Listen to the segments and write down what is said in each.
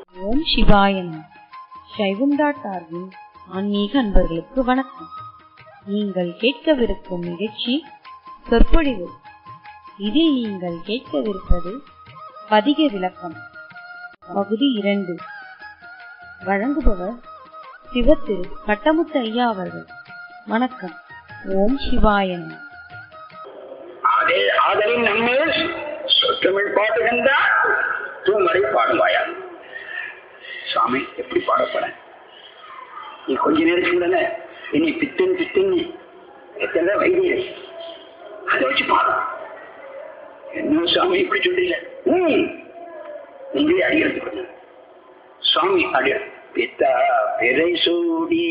ஓம் சிவாய நம சைவம் டாட் ஆர்வின் ஆன்மீக அன்பர்களுக்கு வணக்கம் நீங்கள் கேட்கவிருக்கும் நிகழ்ச்சி சொற்பொழிவு இதில் நீங்கள் கேட்கவிருப்பது பதிக விளக்கம் பகுதி இரண்டு வழங்குபவர் சிவத்திரு கட்டமுத்து ஐயா அவர்கள் வணக்கம் ஓம் சிவாய நம அதே ஆதலின் நம்மேல் சொற்றமிழ் பாடுகின்றார் தூமரை பாடுவாயா சாமி எப்படி பாடப்பட நீ கொஞ்ச நேரத்துக்கு தானே என்னை பித்தன் பித்தன் எத்தனை வைத்தியரை அதை வச்சு பாடு என்ன சாமி இப்படி சொல்றீங்க ம் நீங்களே அடிக்கிறது கொஞ்சம் சுவாமி அடிய பித்தா பிறை சூடி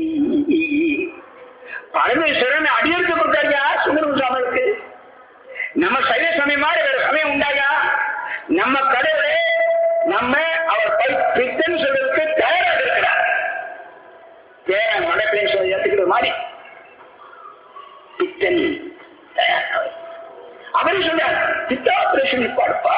பரமேஸ்வரன் அடியெடுத்து கொடுத்தாரியா சுந்தரம் சாமிக்கு நம்ம சைவ சமயம் மாதிரி வேற சமயம் உண்டாயா நம்ம கடவுளே நம்ம அவர் பை பித்தன் சொல்றதுக்கு தயாராக இருக்கிறார் பேரன் வடக்கிலே சொல்லி ஏற்றுக்கிற மாதிரி பித்தன் தயார் அவரே சொல்றார் பித்தாபரேஷன் பாடுப்பா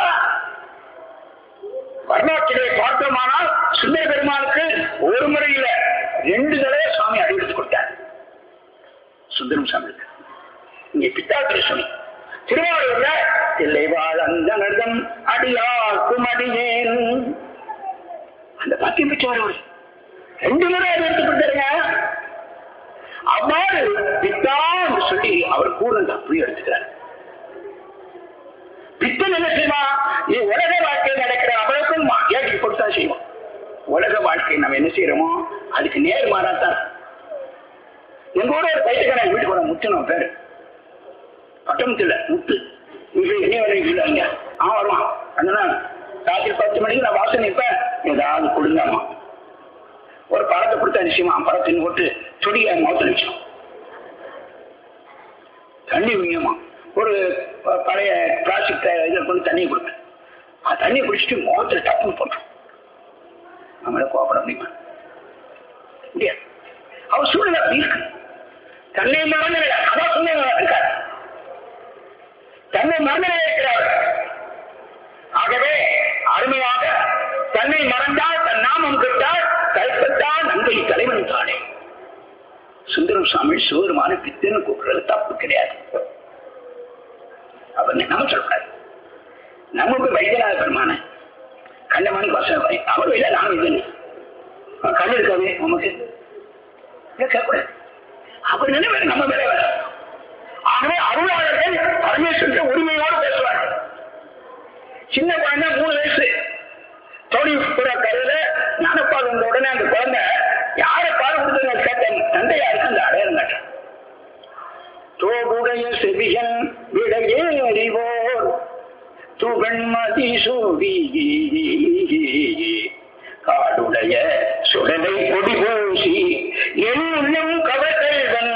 வரலாற்றிலே பார்த்தோமானால் சுந்தர பெருமானுக்கு ஒரு முறை இல்ல ரெண்டு தடவை சுவாமி அறிவித்து கொடுத்தார் சுந்தரம் சாமிக்கு இங்கே பித்தாபரேஷன் திருவாரூர்ல தில்லை வாழ்ந்தனர்தம் அடியார்க்கும் அடியேன் அந்த பாக்கியம் பெற்றவர் ரெண்டு முறை எடுத்துக்கிட்டாருங்க அவ்வாறு பித்தான் சொல்லி அவர் கூட அப்படி எடுத்துக்கிறார் பித்தன் என்ன செய்வான் இது உலக வாழ்க்கையில் நடக்கிற அவளுக்கும் ஏற்றி கொடுத்தா செய்வோம் உலக வாழ்க்கை நம்ம என்ன செய்யறோமோ அதுக்கு நேர் மாறாத்தான் எங்க கூட ஒரு பைத்துக்கான வீட்டுக்கு வர முத்து நம்ம பேரு பட்டமத்தில் முத்து இது என்ன வேலைக்கு இல்லைங்க அவன் வருவான் அதனால ராத்திரி பத்து மணிக்கு நான் வாசல் நிற்பேன் ஏதாவது கொடுங்கம்மா ஒரு பழத்தை கொடுத்தா நிச்சயமா பழத்தின் போட்டு சொடிய முகத்தில் வச்சோம் தண்ணி விங்கம்மா ஒரு பழைய பிளாஸ்டிக் இதில் கொண்டு தண்ணியை கொடுப்பேன் அது தண்ணியை குடிச்சிட்டு முகத்தில் டப்புன்னு போட்டோம் நம்மள கோபப்பட முடியுமா முடியாது அவர் சூழ்நிலை அப்படி இருக்கு தன்னை மறந்து அதான் சொன்ன இருக்காரு தன்னை மறந்து இருக்கிறார் ஆகவே அருமையாக தன்னை மறந்தால் தன் நாமம் கெட்டால் கைப்பற்றால் நன்மை தலைவன் தானே சுந்தரம் சுவாமி சிவருமான பித்தன்னு கூப்பிடுறது தப்பு கிடையாது அவர் நம்ம சொல்றாரு நமக்கு வைத்தியநாத பெருமான கண்டமான பசங்க அவர் இல்லை நானும் இதுன்னு கண்ணு இருக்காது நமக்கு கேட்கக்கூடாது அவர் நினைவு நம்ம வேலை வேலை ஆகவே அருளாளர்கள் பரமேஸ்வரன் உரிமையோடு பேசுவார்கள் சின்ன குழந்தை மூணு வயசு தோழி புற கருத ஞானப்பால் வந்த உடனே அந்த குழந்தை யார பால் கொடுத்து கேட்டேன் தந்தையாருக்கு அந்த அடையாளம் கேட்டேன் தோடுடைய செவியன் விடையே அறிவோர் துகண்மதி சூடி காடுடைய சுடலை கொடி பூசி என் உள்ளம் கவர்கள்வன்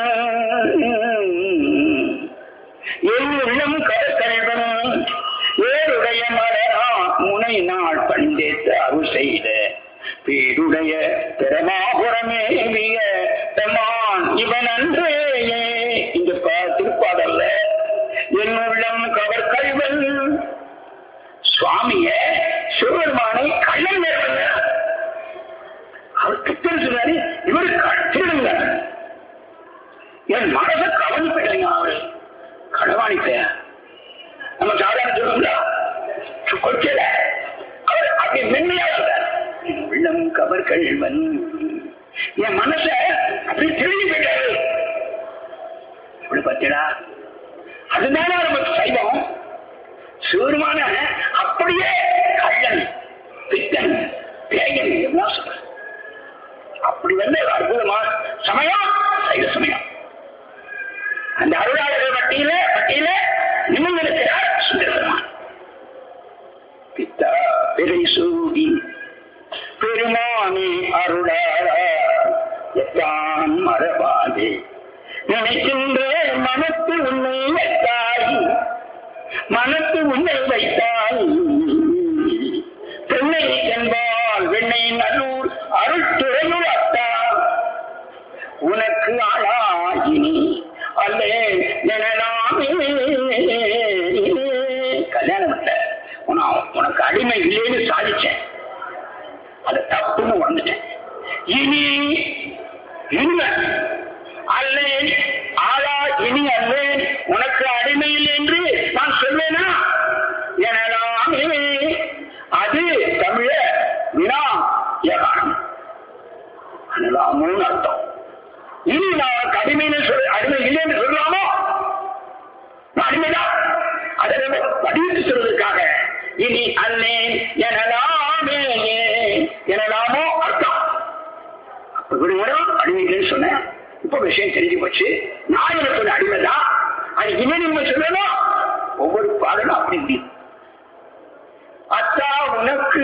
என் உள்ளம் கவர்கள்வன் ஏருடைய மலரா முனை நாள் பண்டேத்து அருள் செய்த பேருடைய பிரமாபுரமேவிய பெமான் இவன் அன்றேயே இந்த திருப்பாடல்ல என் உள்ளம் கவர் கல்வன் சுவாமிய சிவபெருமானை கள்ளன் மேற்கொள்ள அவர் கிட்டல் சொன்னாரு இவரு திருடுங்க என் மனசை கவனிப்பில்லைங்க அவரு களவாணி பெயர் நம்ம சாதாரண சொல்லுங்களா கொச்சல அவர் அப்படி மென்மையா சொல்றார் உள்ளம் கவர் கல்வன் என் மனச அப்படி திரும்பி போயிட்டாரு இப்படி பார்த்தீங்களா அதுதானே நமக்கு சைவம் சிவருமான அப்படியே கள்ளன் பித்தன் பேயன் எல்லாம் சொல்ற அப்படி வந்து அற்புதமா சமயம் சைவ சமயம் அந்த அருளாளர்கள் பட்டியல பட்டியல நிமிர்ந்திருக்கிறார் சுந்தரபெருமான் பித்தா பிறை சூடி பெருமானி அருளாரா எத்தான் மரபாதே நினைக்கின்ற மனத்து உன்னை வைத்தாய் மனத்து உன்னை வைத்தாய் பெண்ணை என்பால் வெண்ணை நல்லூர் அருட்துறையுள் அத்தா உனக்கு ஆளாகினி அல்லே எனலாமே கல்யாணம் பண்ண உனக்கு அடிமை இல்லைன்னு சாதிச்சேன் அதை தப்புன்னு வந்துட்டேன் இனி இனிமே அல்லேன் ஆளா இனி அல்லேன் உனக்கு அடிமையில் என்று நான் சொல்வேனா எனலாமே அது தமிழ வினா ஏகாரம் அனலாமோன்னு அர்த்தம் இனி நான் அடிமைன்னு சொல்ல அடிமை இல்லைன்னு சொல்லலாமோ நான் அடிமைதான் அதை நம்ம வடிவத்து சொல்வதற்காக இனி அல்லேன் எனலாமே எனலாமோ அர்த்தம் அப்ப விடுவோம் அடிமை இல்லைன்னு சொன்னேன் இப்ப விஷயம் தெரிஞ்சு போச்சு நான் எனக்கு ஒரு அடிமை தான் அது இனிமே நீங்க சொல்லணும் ஒவ்வொரு பாடலும் அப்படி இப்படி அத்தா உனக்கு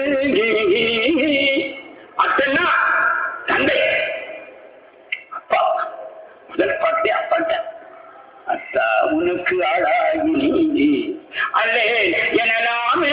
அத்தன்னா தந்தை அப்பா முதல் பாட்டே அப்பாட்ட அத்தா உனக்கு ஆளாகி அல்லே எனலாமே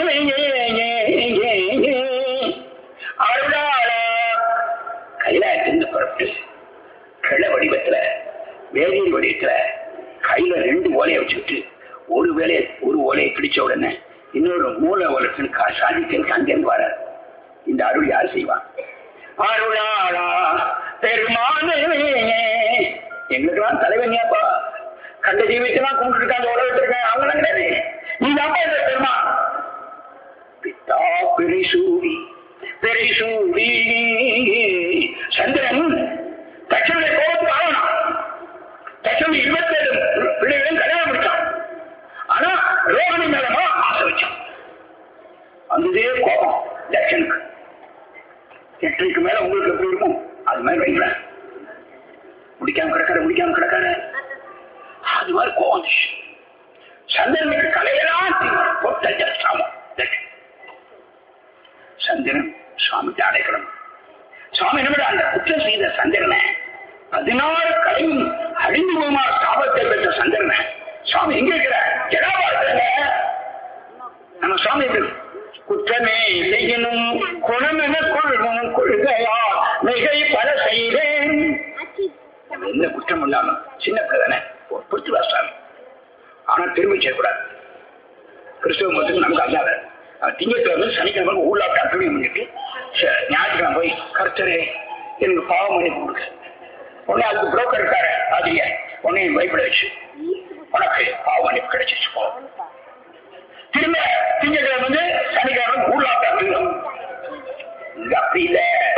அருளாளா கைலாயத்திலிருந்து புறப்பட்டு கிள வடிவத்துல வேதியர் வடிவத்துல கையில ரெண்டு ஓலையை வச்சுக்கிட்டு ஒரு வேலையை ஒரு ஓலையை பிடிச்ச உடனே இன்னொரு மூல ஓலத்தின் சாதிக்கிறதுக்கு அங்கிருந்து வர இந்த அருள் யார் செய்வான் அருளாளா பெருமானே எங்களுக்கெல்லாம் தலைவனியாப்பா கண்ட ஜீவித்தெல்லாம் கும்பிட்டு இருக்காங்க உலகத்துல இருக்காங்க அவங்களாம் கிடையாது நீ தான் இந்த பெருமான் பித்தா பெரிசூடி பெரிசூடி சந்திரன் தட்சனுடைய கோபத்துக்கு ஆகணும் தட்சன் இருபத்தேழு பிள்ளைகளும் கல்யாணம் முடிச்சான் ஆனா ரோகிணி மேலமா ஆசை வச்சான் அதுவே கோபம் தட்சனுக்கு எட்டுக்கு மேல உங்களுக்கு எப்படி இருக்கும் அது மாதிரி வைங்களேன் முடிக்காம கிடக்கார முடிக்காம கிடக்கார அது மாதிரி கோபம் வந்துச்சு. சந்திரனுக்கு கலையெல்லாம் பொட்ட சாமம் தட்சன் சந்திரன் சுவாமிக்கு அடைக்கணும் சுவாமி என்ன அந்த குற்றம் செய்த சந்திரனை பதினாறு கலையும் அழிந்து போமா சாபத்தை பெற்ற சந்திரனை சுவாமி எங்க இருக்கிற ஜடாவா இருக்கிறாங்க நம்ம சுவாமி எப்படி? குற்றமே செய்யணும் குணம் என கொள்ளும் கொள்கையா மிகை பல செய்தேன் எந்த குற்றம் இல்லாம சின்ன பிள்ளை ஒரு பிடிச்சு சாமி ஆனா திரும்பி செய்யக்கூடாது கிறிஸ்தவ மதத்துக்கு நமக்கு அல்லாத அவன் திங்கட்கிழமை சனிக்கிழமை ஊர்ல அட்டமை பண்ணிட்டு ச- ஞாயிற்றுக்கிழமை போய் கர்த்தரே எனக்கு பாவம் பண்ணி கொடுங்க உடனே அதுக்கு புரோக்கர் இருக்காரு ஆதிரிய உடனே பயப்பட வச்சு உனக்கு பாவ மன்னிப்பு கிடைச்சிச்சு போ திரும்ப திங்கட்கிழமை வந்து சனிக்கிழமை ஊர்ல அட்டமை இங்க அப்படி இல்ல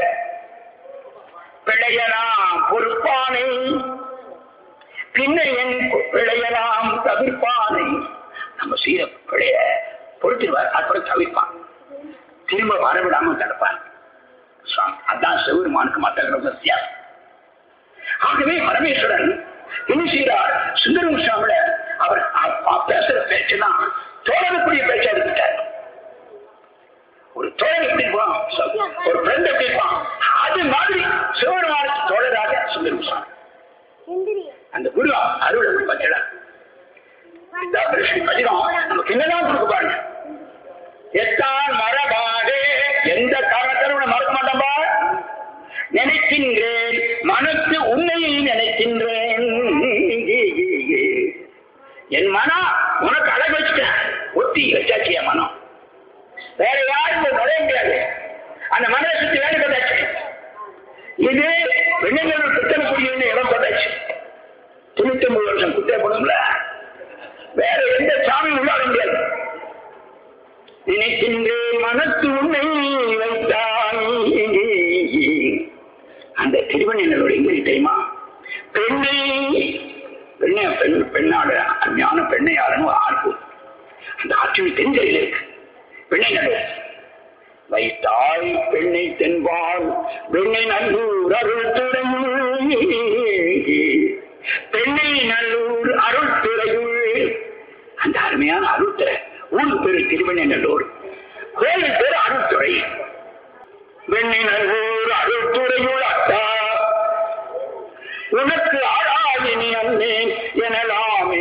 பிள்ளையலாம் பொறுப்பானை பின்ன என் பிள்ளையலாம் தவிர்ப்பானை நம்ம செய்யற பிழைய பொறுத்துருவார் அப்புறம் தவிர்ப்பான் திரும்ப வரவிடாம தடுப்பான் சுவாமி அதான் சிவருமானுக்கு மற்ற வித்தியாசம் ஆகவே பரமேஸ்வரன் என்ன செய்கிறார் சுந்தரம் சுவாமில அவர் அ- அ- பேசுற பேச்சுதான் தோழக்கூடிய பேச்சா இருந்துட்டார் ஒரு தோழர் எப்படி இருப்பான் ஒரு ஃப்ரெண்ட் எப்படி இருப்பான் அது மாதிரி சிவருமானுக்கு தோழராக சுந்தரம் சுவாமி அந்த குரு அருள் எப்படி பார்த்தா பதினம் நமக்கு என்னதான் கொடுக்க பாருங்க எத்தான் மரபாதே எந்த காரணத்திலும் உன்னை மறக்க மாட்டோம்பா நினைக்கின்றேன் மனத்து உண்மையை நினைக்கின்றேன் என் மனம் உனக்கு அழகு வச்சுட்டேன் ஒத்தி வச்சாச்சு என் மனம் வேற யாரும் இங்க நுழைய முடியாது அந்த மனதை சுத்தி வேலை கொண்டாச்சு இது வெண்ணெய்களூர் குத்தனக்குடியில் இடம் கொண்டாச்சு தொண்ணூத்தி ஒன்பது வருஷம் குத்தே போடும்ல வேற எந்த சாமி உள்ளாட முடியாது நினைக்கின்றேன் மனத்து உண்மை வைத்தாய் அந்த திருவண்ணூர் எங்க இருக்கு தெரியுமா பெண்ணை பெண்ணை பெண் பெண்ணாடு அஞ்ஞான பெண்ணை யாருன்னு ஒரு ஆட்பு அந்த ஆட்சி தென்கரையில் இருக்கு பெண்ணை நடு வைத்தாய் பெண்ணை தென்பால் பெண்ணை நல்லூர் அருள் துறையுள் பெண்ணை நல்லூர் அருள் துறையுள் அந்த அருமையான அருள்துறை ஊர் பேரு திருவண்ணூர் கோயில் பேரு அருள்துறை வெண்ணை நல்லூர் அருள்துறையுள் அத்தா உனக்கு ஆளாயினி அன்னேன் எனலாமே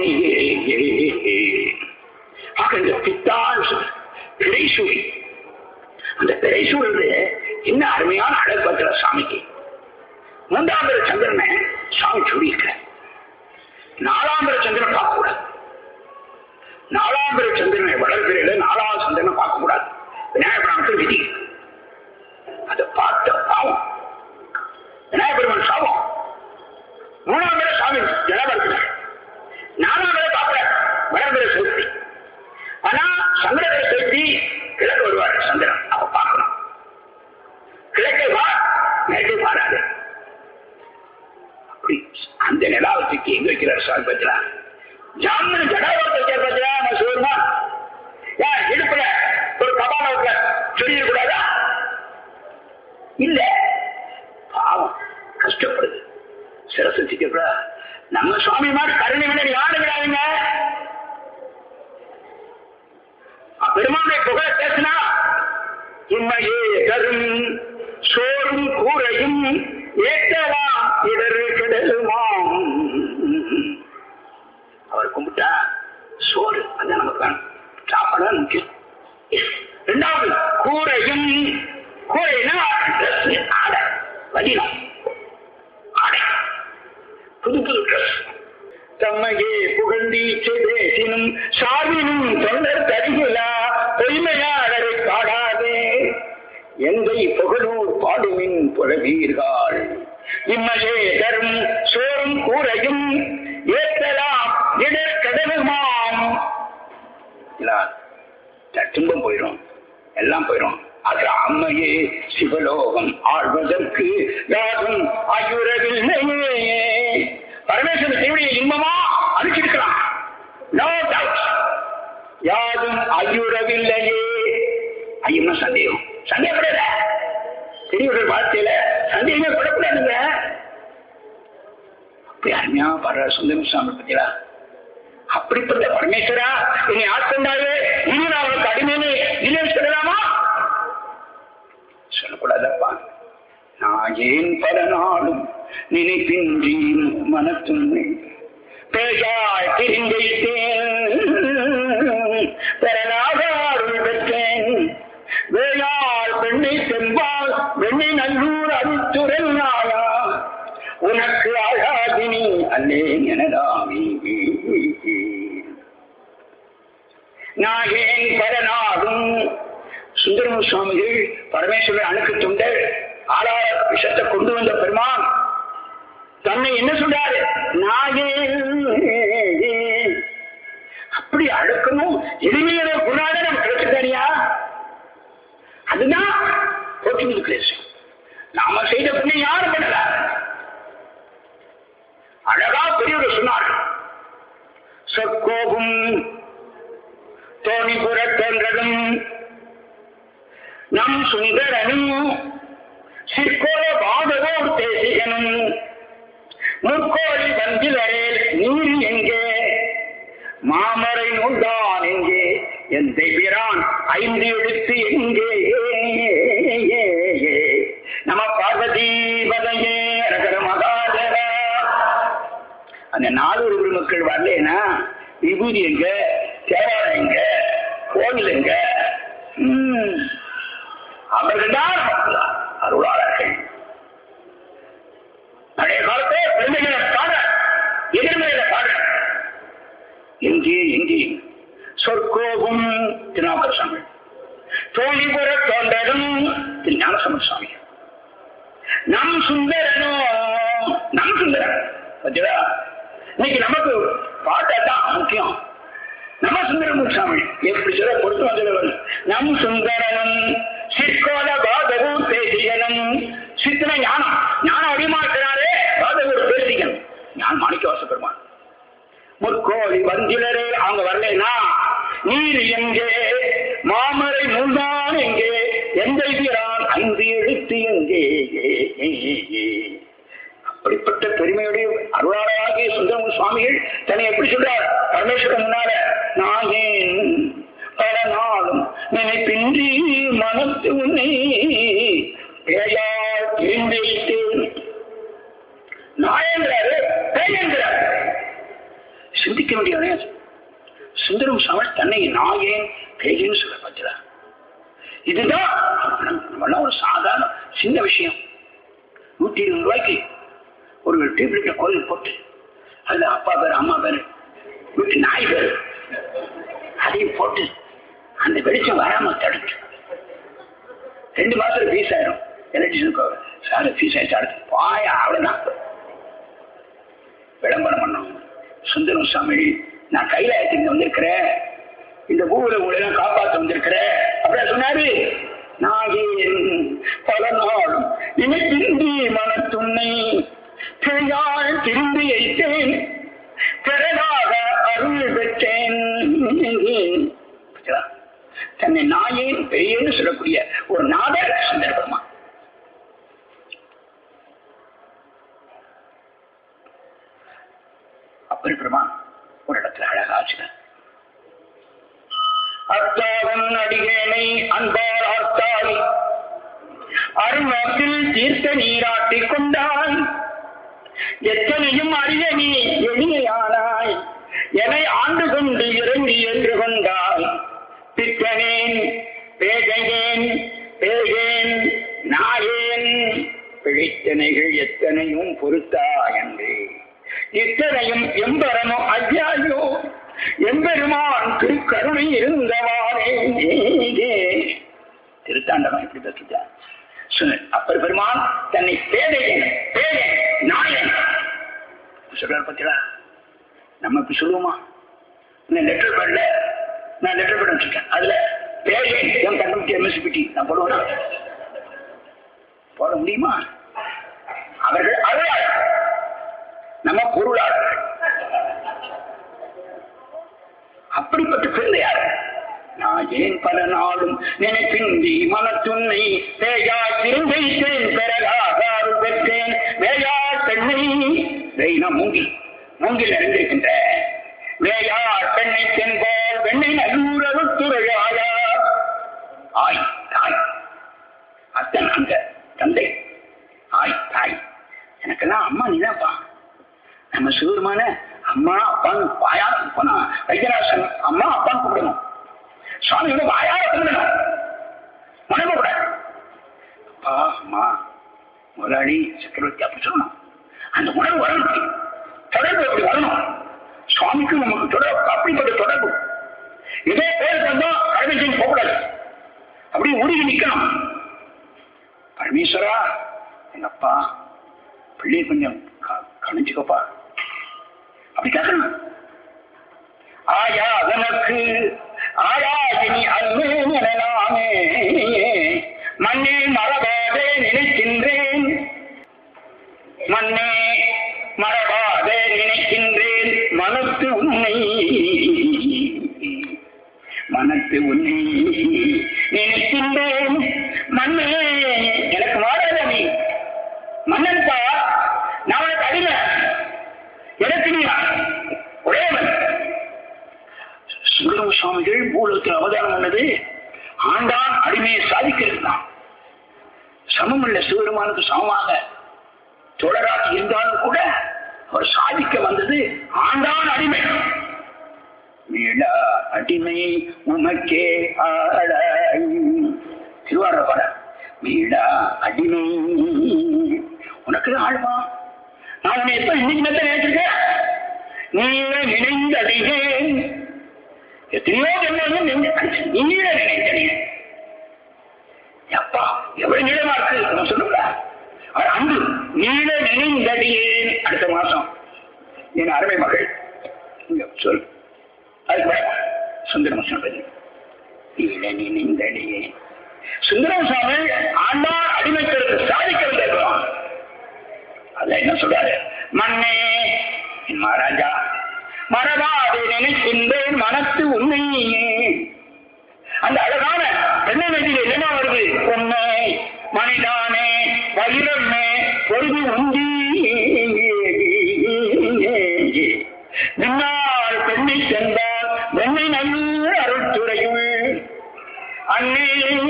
ஆக இந்த பித்தான் பிரைசூரி அந்த பிரைசூரில் என்ன அருமையான அழகு பார்க்கிற சாமிக்கு மூன்றாம் பேர் சந்திரனை சாமி சொல்லியிருக்க நாலாம் பேர் சந்திரன் பார்க்க கூடாது நாலாம் பேர் சந்திரனை வளர்பிறையில நாலாம் சந்திரனை பார்க்க கூடாது விநாயகபுராணத்தில் விதி அதை பார்க்க வராம இருக்கு நானும் அதை பார்க்கிறேன் வடகிற செலுத்தி ஆனா சந்திரனை செலுத்தி கிழக்கு வருவார் சந்திரன் அப்ப பார்க்கணும் கிழக்கே வா மேற்கே பாராது அப்படி அந்த நிலாவத்துக்கு எங்க வைக்கிறார் சார் பத்திரா ஜாமீன் ஜடாவத்தை வைக்கிற பத்திரா நான் சொல்லுமா ஏன் இடுப்புல ஒரு கபாலத்துல சொல்லி கூடாதா இல்ல பாவம் கஷ்டப்படுது சிரசிக்க கூட நம்ம சுவாமி மாதிரி கருணை விட யாரு விடாதுங்க பெருமானை புகழ பேசினா இம்மையே தரும் சோறும் கூரையும் ஏற்றவா இடரு கிடலுமாம் அவர் கும்பிட்டா சோறு அதான் நமக்கு வேணும் சாப்பாடு தான் முக்கியம் ரெண்டாவது கூரையும் கூரைனா dress, ஆடை வடினம் ஆடை புது புது ட்ரெஸ் தம்மையே புகழ்ந்தீச்சு பேசினும் சாவினும் தொண்டர் தருகிலா பொய்மையாளரை பாடாதே எந்தை புகழூர் பாடுமின் புறவீர்கள் இம்மையே தரும் சோறும் கூரையும் ஏற்றலாம் இடர்கடலுமாம் துன்பம் போயிடும் எல்லாம் போயிடும் அது அம்மையே சிவலோகம் ஆழ்வதற்கு யாரும் ஆயுறவில்லையே பரமேஸ்வரன் தேவடைய இன்பமா அழிச்சிருக்கலாம் நோ டவுட் யாரும் ஐயுறவில்லையே ஐயம்னா சந்தேகம் சந்தேகப்படல பெரியவர்கள் வாழ்க்கையில சந்தேகமே படக்கூடாதுங்க அப்படி அருமையா பாடுற சுந்தரம் சுவாமி பத்தியா அப்படிப்பட்ட பரமேஸ்வரா என்னை ஆட்கொண்டாரு இனி நான் அவனுக்கு அடிமைன்னு இல்லைன்னு சொல்லலாமா சொல்லக்கூடாதப்பா நான் ஏன் பல நாளும் நினைப்பின்றி மனத்துண்மை பேசாய் திரிந்தைத்தேன் பெறலாக அருள் பெற்றேன் வேளாள் பெண்ணை செம்பால் வெண்ணை நல்லூர் அருத்துரல் நாயா உனக்கு அழாதினி அல்லேன் எனதாமி நாகேன் பரநாடும் சுந்தரம சுவாமிகள் பரமேஸ்வரர் அணுக்கு தொண்டர் ஆளார விஷத்தை கொண்டு வந்த பெருமான் தன்னை என்ன சொல்றாரு நாயே அப்படி அழுக்கணும் எளிமையான குணாட நம்ம கிடைச்சிட்டாரியா அதுதான் போர்ச்சுகீஸ் கிளேசம் நாம செய்த புண்ணியம் யாரும் பண்ணல அழகா பெரியவர் சொன்னார் சொற்கோபும் தோணிபுர தோன்றதும் நம் சுந்தரனும் சிற்கோல பாதவோர் தேசிகனும் முற்கோழி வந்திலரேல் நீர் எங்கே மாமரை நூல்தான் எங்கே எந்த பிரான் ஐந்து எழுத்து எங்கே நம பார்வதி பதையே ரகர மகாதேவா அந்த நாலூர் மக்கள் வரலனா விபூதி எங்க தேவாரம் எங்க கோவில் எங்க ம், அவர்கள் தான் அருளாளர்கள் பழைய காலத்தே பெருமைகளை பாட எதிர்மையில பாட எங்கே எங்கே சொற்கோகும் திருநாவுக்கர சாமி தோழிபுர தோன்றதும் திரு ஞானசம்பந்த சுவாமி நம் சுந்தரனோ நம் சுந்தரன் பத்தியா இன்னைக்கு நமக்கு பாட்டாதான் முக்கியம் நம்ம சுந்தரம் சாமி எப்படி சொல்ல கொடுத்து வந்தவர் நம் சுந்தரனும் சிற்கோல பாதகூர் பேசியனும் சித்தன ஞானம் ஞானம் அடிமாக்கிறாரே பாதகூர் பேசிக்கணும் ஞானம் மாணிக்க வாச பெருமான் முற்கோழி வந்திலரே அவங்க வரலைன்னா நீர் எங்கே மாமரை நூல்தான் எங்கே எந்த வீரான் ஐந்து எழுத்து எங்கே அப்படிப்பட்ட பெருமையுடைய அருளாளராகிய சுந்தரமு சுவாமிகள் தன்னை எப்படி சொல்றார் பரமேஸ்வரன் முன்னால நான் ஏன் பல நாளும் நினைப்பின்றி மனத்து உன்னை பேயால் தெரிந்தேன் நாயன்றாரு பேயன்றாரு சிந்திக்க வேண்டிய சுந்தரம் சமல் தன்னை நாயேன் பேயன்னு சொல்ல பார்க்கிறார் இதுதான் நம்மளாம் ஒரு சாதாரண சின்ன விஷயம் நூத்தி இருபது ரூபாய்க்கு ஒரு டேபிள்ல கோயில் போட்டு அதுல அப்பா பேர் அம்மா பேரு வீட்டு நாய் பேரு அதையும் போட்டு அந்த வெளிச்சம் வராம தடுத்து ரெண்டு மாசத்துல ஃபீஸ் ஆயிரும் எலக்ட்ரிஷனுக்கு சார் ஃபீஸ் ஆயிடுச்சு அடுத்து பாய அவ்வளவுதான் விளம்பரம் பண்ணணும் சுந்தரம் சாமி நான் கைலாயத்துக்கு வந்திருக்கிறேன் இந்த பூவில உங்களை எல்லாம் காப்பாற்ற வந்திருக்கிறேன் அப்படியே சொன்னாரு நாகேன் பல நாள் நினைத்தின்றி மனத்துன்னை பேயால் திரும்பி வைத்தேன் திரளாக அருள் பெற்றேன் தன்னை நாயேன் பெரியன்னு சொல்லக்கூடிய ஒரு நாதர் சந்தர்ப்பமா அப்படி பெருமான் ஒரு இடத்துல அழகா ஆச்சுதான் அத்தாவன் அடிகேனை அன்பார் ஆர்த்தாய் அருணத்தில் தீர்த்த நீராட்டிக் கொண்டாய் எத்தனையும் அறிய நீ எளிமையானாய் என்னை ஆண்டு கொண்டு இறங்கி என்று கொண்டாய் பித்தனேன் பேகையேன் பேகேன் நாயேன் பிழைத்தனைகள் எத்தனையும் பொறுத்தா என்று இத்தனையும் எம்பரமோ ஐயாயோ எம்பெருமான் திருக்கருணை இருந்தவாறே திருத்தாண்டவன் எப்படி பெற்றுட்டார் சொன்ன அப்பர் பெருமான் தன்னை பேதையன் பேயன் நாயன் சொல்றாரு பத்தியா நம்ம இப்படி சொல்லுவோமா நான் லெட்டர் பேட்ல நான் லெட்டர் பேட் வச்சிருக்கேன் அதுல பேயன் என் கண்டுபிடி எம்எஸ்பிடி நான் போடுவேனா போட முடியுமா அவர்கள் அருளாளர் நம்ம பொருளாளர் அப்படிப்பட்ட பிள்ளை யார் நான் ஏன் பல நாளும் நினைப்பின்றி மனத்துன்னை பேயா திரும்பைத்தேன் பிறகாக அருள் பெற்றேன் வேயா பெண்ணை வெயினா மூங்கில் மூங்கில் அறிந்திருக்கின்ற வேயா பெண்ணை தென்போல் வெண்ணை நல்லூர் அருத்துறையாயா ஆய் தாய் அத்தன் அங்க தந்தை ஆய் தாய் எனக்கெல்லாம் அம்மா நீதான்ப்பா நம்ம சிவருமான அம்மா அப்பான்னு வாயார போனா வைத்தியராசன் அம்மா அப்பான்னு கூப்பிடணும் சுவாமியோட வாயார கூப்பிடணும் மனக்கூடாது அப்பா அம்மா முதலாளி சக்கரவர்த்தி அப்படி சொல்லணும் அந்த உணர்வு வரணும் தொடர்பு அப்படி வரணும் சுவாமிக்கும் நமக்கு தொடர்பு அப்படிப்பட்ட தொடர்பு இதே பேர் வந்தா கடமை செய்ய போகக்கூடாது அப்படி உருகி நிக்கணும் பரமேஸ்வரா எங்க அப்பா பிள்ளை கொஞ்சம் கணிச்சுக்கப்பா அப்படி கேட்கணும் ஆயா அதனக்கு ஆயாயினி அல்லே எனலாமே மண்ணே மரபாதே நினைக்கின்றேன் மண்ணே மரபாதே நினைக்கின்றேன் மனத்து உன்னை மனத்து உன்னை நினைக்கின்றேன் மண்ணே எனக்கு மாறாத நீ மன்னன்பா நான் உனக்கு அடிமை எனக்கு நீ உடையவன் சுந்தரம் சுவாமிகள் பூலத்தில் அவதாரம் பண்ணது ஆண்டான் அடிமையை சாதிக்கிறது தான் சமமுள்ள சிவருமானுக்கு சமமாக தொடராக இருந்தாலும் கூட அவர் சாதிக்க வந்தது ஆண்டான் அடிமை மீளா அடிமை உமக்கே ஆட திருவாரூர பாட மீளா அடிமை உனக்கு ஆழ்வா நான் உன்னை எப்ப இன்னைக்கு மெத்த நினைச்சிருக்கேன் நீல நினைந்தடிகேன் எத்தனையோ ஜென்மங்கள் நீல நினைந்தடிகேன் அப்பா எவ்வளவு நீளமா இருக்கு நம்ம சொல்லுங்க அவர் அன்பு நீல நினைந்தடியேன் அடுத்த மாசம் என் அருமை மகள் இங்க சொல் அதுக்கு சுந்தரம் சொன்னது நீல நினைந்தடியேன் சுந்தரம் சுவாமி ஆண்டார் அடிமைக்கிறது சாதிக்கிறது இருக்கிறோம் அதுல என்ன சொல்றாரு மண்ணே என் மகாராஜா மரபாது நினைக்கின்றேன் மனத்து உண்மையே அந்த அழகான பெண்ணை நதியில் என்னமா வருது உண்மை மனிதானே வயிறமே பொழுது உந்தி பின்னால் பெண்ணை சென்றால் வெண்ணை நல்ல அருள்துறையுள் அண்ணே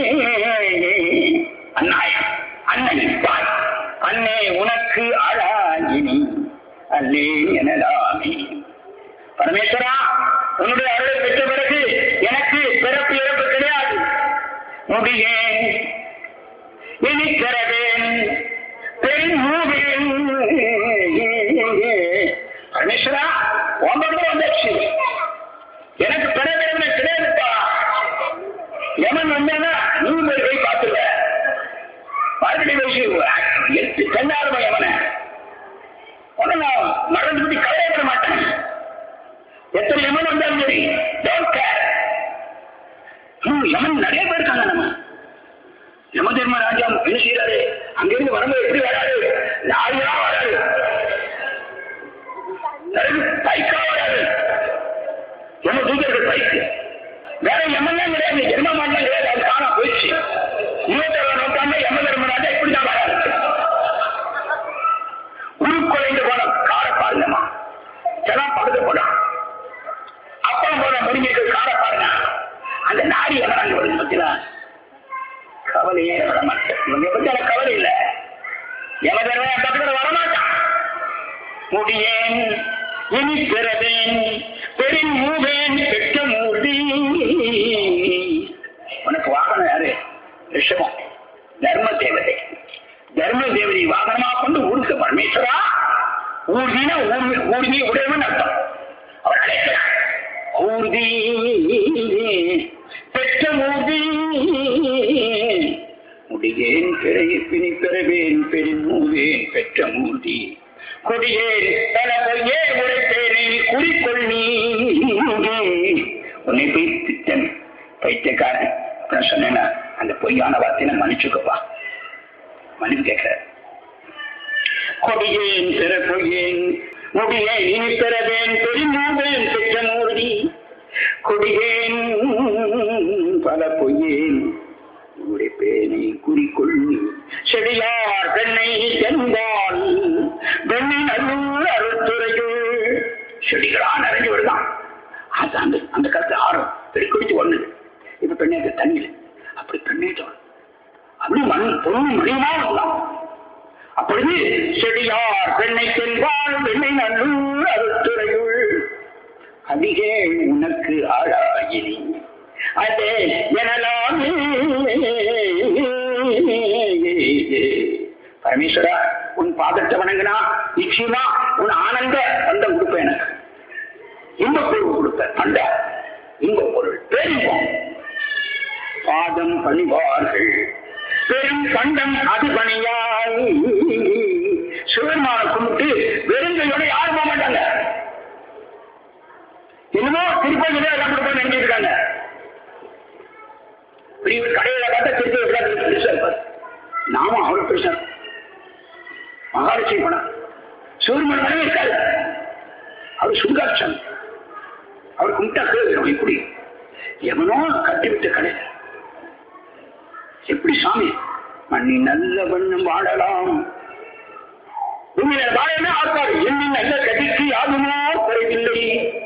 அண்ணாய் அண்ணன் பாய் அண்ணே உனக்கு அழாயினி அல்லே எனலாமே பரமேஸ்வரா உன்னுடைய அருளை பெற்ற பிறகு எனக்கு பிறப்பு இறப்பு கிடையாது முடியேன் இனிக்கிறவேன் பெருமூவேன் பரமேஸ்வரா ஒன்பது வந்தாச்சு எனக்கு பிறகு கிடையாதுப்பா எவன் வந்தானா நூறு பேர் போய் பார்த்துருவ பார்க்கடி வயசு எட்டு கண்ணாருமா எவனை உடனே நான் மறந்து பத்தி கவலைப்பட மாட்டேன் எத்தனை யமன் வந்தாலும் சரி டோன்ட் கேர் யமன் நிறைய பேர் இருக்காங்க நம்ம யம தர்மராஜா என்ன செய்யறாரு அங்கிருந்து வரும்போது எப்படி வராரு நாயா வராரு பைக்கா வராரு யம தூதர்கள் பைக்கு வேற யமன்லாம் கிடையாது ஜென்ம மாட்டம் கிடையாது அது காணா போயிடுச்சு இருபத்தேழாம் நூற்றாண்டு யம தர்மராஜா இப்படிதான் வராரு உருக்குலைந்து போன காரை பாருங்கம்மா ஜனம் படுத்து போடான் அப்புறம் போன முடிஞ்சிருக்கு காரை பாருங்க அந்த நாடி எவனாங்க வருது பத்தியா கவலையே வர மாட்டேன் இவங்க பத்தி எனக்கு கவலை இல்ல எவதர்மே பக்கத்துல வரமாட்டான் முடியேன் இனி பிறவேன் பெரும் மூவேன் பெற்ற மூடி உனக்கு வாகனம் யாரு ரிஷபம் தர்ம தேவதை தர்ம தேவதை வாகனமா கொண்டு ஊருக்கு பரமேஸ்வரா ஊர்தினா ஊர்தி உடையவன் அர்த்தம் அவர் அழைக்கிறார் ஊர்தி பெற்ற மூர்த்தி முடியேன் பிறையை பிணி பெறவேன் பெருமூவேன் பெற்ற மூர்த்தி கொடியேன் தனவையே உரைப்பேனை குறிக்கொள் நீ உன்னை போய் திட்டன் பைத்தியக்காரன் அப்புறம் சொன்னேன்னா அந்த பொய்யான வார்த்தையை மன்னிச்சுக்கப்பா மன்னிப்பு கேட்கிறார் கொடியேன் பிற பொய்யேன் முடியேன் இனி பெறவேன் பெருமூவேன் பெற்ற மூர்த்தி கொடியேன் பல பொய்யேன் உடைப்பேனை குறிக்கொள்ளி செடியார் பெண்ணை சென்பால் பெண்ணை நல்லூர் அருத்துறையுள் செடிகளா நிறைஞ்சு வருதான் அது அந்த அந்த காலத்து ஆறும் பெருக்குடிச்சு ஒண்ணுது இப்ப பெண்ணை அது தண்ணியில் அப்படி பெண்ணே தோணும் அப்படி மண் பொண்ணு மணியமா வரலாம் அப்பொழுது செடியார் பெண்ணை சென்பால் பெண்ணை நல்லூர் அருத்துறையுள் அதிகே உனக்கு ஆளாயினி அதே எனலாமே பரமேஸ்வரா உன் பாதத்தை வணங்கினா நிச்சயமா உன் ஆனந்த பந்தம் கொடுப்ப எனக்கு இன்ப பொருள் கொடுப்ப அந்த இன்ப பொருள் பேரின்பம் பாதம் பணிவார்கள் பெரும் பண்டம் அது பணியாய் சிவருமான கும்பிட்டு வெறுங்கையோட யாரும் போக மாட்டாங்க என்னமோ திருப்பதி எல்லாம் கொடுப்போம் நினைச்சிருக்காங்க பெரிய கடையில பார்த்தா திருப்பதி எல்லாம் பெருசா இருப்பார் நாம அவ்வளவு பெருசா மகாலட்சுமி பணம் சிவருமான மனைவி இருக்காது அவர் சுங்காட்சம் அவர் கும்பிட்டா கேள்வி இப்படி எவனோ கட்டிவிட்ட கடை எப்படி சாமி மண்ணி நல்ல வண்ணம் வாழலாம் உண்மையில வாழவே ஆழ்வார் எண்ணி நல்ல கதிக்கு யாருமோ குறைவில்லை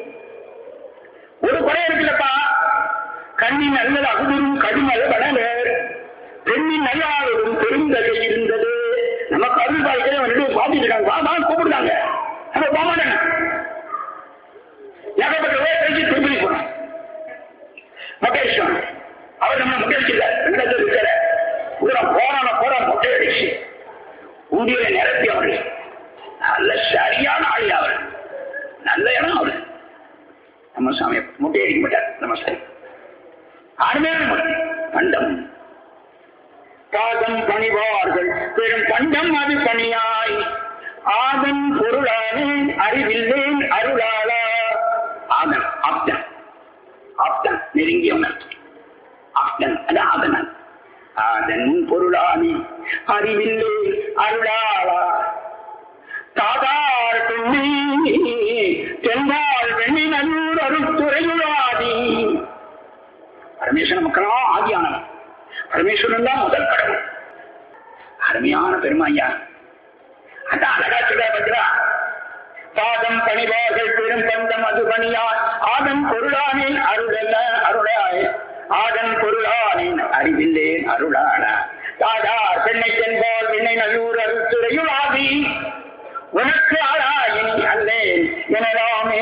ஒரு குறை இருக்குல்லப்பா கண்ணின் நல்லது அகுதரும் கடுமல் வடவர் பெண்ணின் நல்லாளரும் பெருந்தகை இருந்தது நமக்கு அருள் பாய்க்கிறேன் ரெண்டு பாத்துட்டு இருக்காங்க வா தான் கூப்பிடுறாங்க நம்ம போக மாட்டாங்க ஏகப்பட்ட பேர் பேசி திருப்பதி போனோம் மகேஸ்வரன் அவர் நம்ம முட்டையடிக்கல ரெண்டாவது இருக்கிற தூரம் போறான போற முட்டை அடிச்சு உண்டியில நிரப்பி அவரு நல்ல சரியான ஆளி அவர் நல்ல இடம் அவரு நம்ம சாமி முட்டை அடிக்க மாட்டார் நம்ம சாமி அருமையான முட்டை பண்டம் பாதம் பணிவார்கள் பெரும் பண்டம் அது பணியாய் ஆதன் பொருளானேன் அறிவில்லேன் அருளாளா ஆதன் ஆப்தன் ஆப்தன் நெருங்கியவன் ஆப்தன் அது ஆதனன் ஆதன் பொருளானி அறிவில்லே அருளாளா தாதார் பெண்ணி தென்பால் வெண்ணி நல்லூர் அருத்துறையுளாதி பரமேஸ்வரன் மக்களா ஆதியானவன் பரமேஸ்வரன் தான் முதல் கடவுள் அருமையான பெருமாய்யா அதான் அழகா சொல்ல பத்திரா பாதம் பணிவார்கள் பெரும் பந்தம் அது பணியாய் ஆதம் பொருளானேன் அருளல்ல அருளாய் ஆதன் பொருளானேன் அறிவில்லேன் அருளான தாதார் பெண்ணை தென்பால் விண்ணை நல்லூர் அருத்துறையுள் ஆதி உனக்கு ஆளாயினி அல்லேன் எனலாமே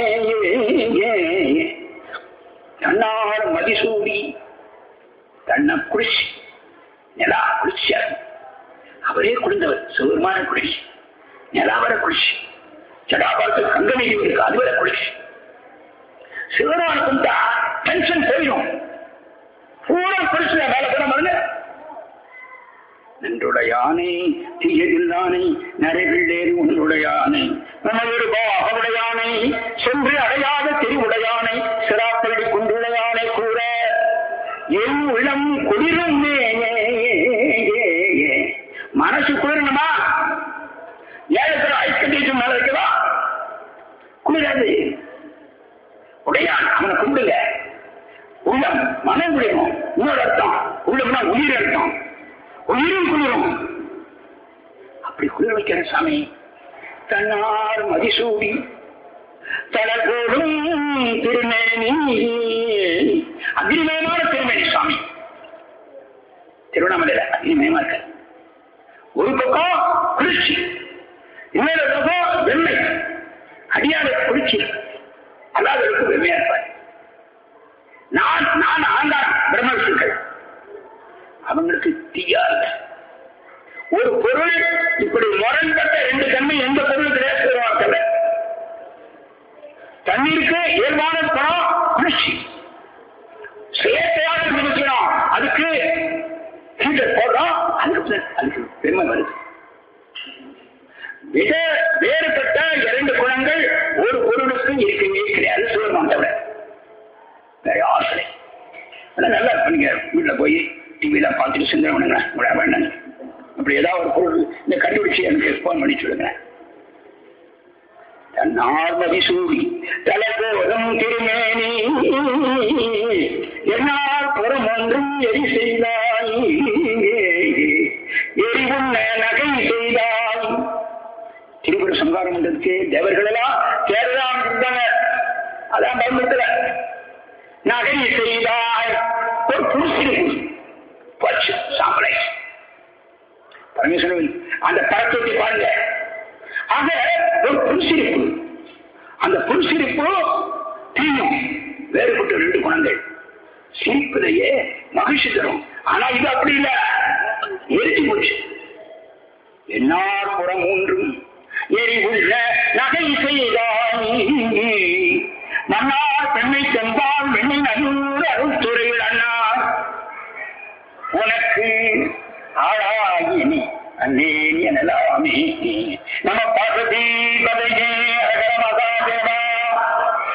தன்னார் மதிசூடி தன்னை குளிச்சு நிலா குளிச்சார் அவரே குளிந்தவர் சிவருமான குளிச்சு நிலாவர குளிச்சு ஜடாபாத்து கங்கனை இருக்கு அதுவரை குளிச்சு சிவரான குந்தா டென்ஷன் போயிடும் பூரா குளிச்சு வேலை பண்ண மருந்து நின்றுடையானே தீயதில்லானே நரைவில்லேறி உன்னுடையானே உமையொரு அவருடையானை சென்று அடையாத திருவுடையானை சிராத்தடி குன்றுடையானை கூற என் உள்ளம் குளிரும் மனசு குளிரணுமா ஏழத்துல ஐஸ் கண்டிஷன் மேல வைக்கவா குளிராது உடையான் அவனை கும்பிடுங்க உள்ளம் மனம் குளிரும் இன்னொரு அர்த்தம் உள்ளம்னா உயிர் அர்த்தம் உயிரும் குளிரும் அப்படி குளிர வைக்கிற சாமி தன்னார் மதிசூடி தலகோடும் திருமேனி அக்னிமயமான திருமேனி சுவாமி திருவண்ணாமலையில அக்னிமயமா இருக்க ஒரு பக்கம் குளிர்ச்சி இன்னொரு பக்கம் வெண்மை அடியாத குளிர்ச்சி அல்லாதவருக்கு வெண்மையா இருப்பார் நான் நான் ஆண்டான் பிரம்மசுக்கள் அவங்களுக்கு தீயா இல்லை ஒரு பொருள் இப்படி முரண்பட்ட ரெண்டு தன்மை எந்த பொருள் கிடையாது தண்ணீருக்கு இயல்பான குணம் குளிர்ச்சி செயற்கையாக நினைக்கிறோம் அதுக்கு ஹீட்டர் போடுறோம் அதுக்கு அதுக்கு பெருமை வருது மிக வேறுபட்ட இரண்டு குணங்கள் ஒரு பொருளுக்கு இருக்கவே கிடையாது சொல்லணும் தவிர வேற ஆசை நல்லா நீங்க வீட்டுல போய் டிவியில பார்த்துட்டு சிந்தனை பண்ணுங்க உங்களை வேண்டாங்க அப்படி ஏதாவது ஒரு பொருள் இந்த கண்டுபிடிச்சு எனக்கு போன் பண்ணி சொல்லுங்க தன்னார்மதி சூடி தலபோதும் திருமேனி என்னால் புறம் ஒன்றும் எரி செய்தாய் எரிவுண்ண நகை செய்தாய் திரிபுர சங்காரம் பண்றதுக்கு தேவர்கள் எல்லாம் தேர்தான் இருந்தாங்க அதான் பயன்படுத்தல நகை செய்தாய் ஒரு புருஷனுக்கு பச்சு சாம்பலை பரமேஸ்வரன் அந்த பழக்கத்தை பாருங்க ஆக ஒரு புன்சிரிப்பு அந்த புன்சிரிப்பு தீயும் வேறுபட்ட ரெண்டு குணங்கள் சிரிப்பதையே மகிழ்ச்சி தரும் ஆனா இது அப்படி இல்ல எரிச்சு போச்சு என்னார் புறம் ஒன்றும் எரிவுள்ள நகை செய்தாய் மன்னார் பெண்ணை சென்பால் வெண்ணை நல்லூர் அருள் துறையில் அண்ணார் உனக்கு ஆளாயினி அன்னேன் எனலாமே நம பார்வதி பதையே அகர மகாதேவா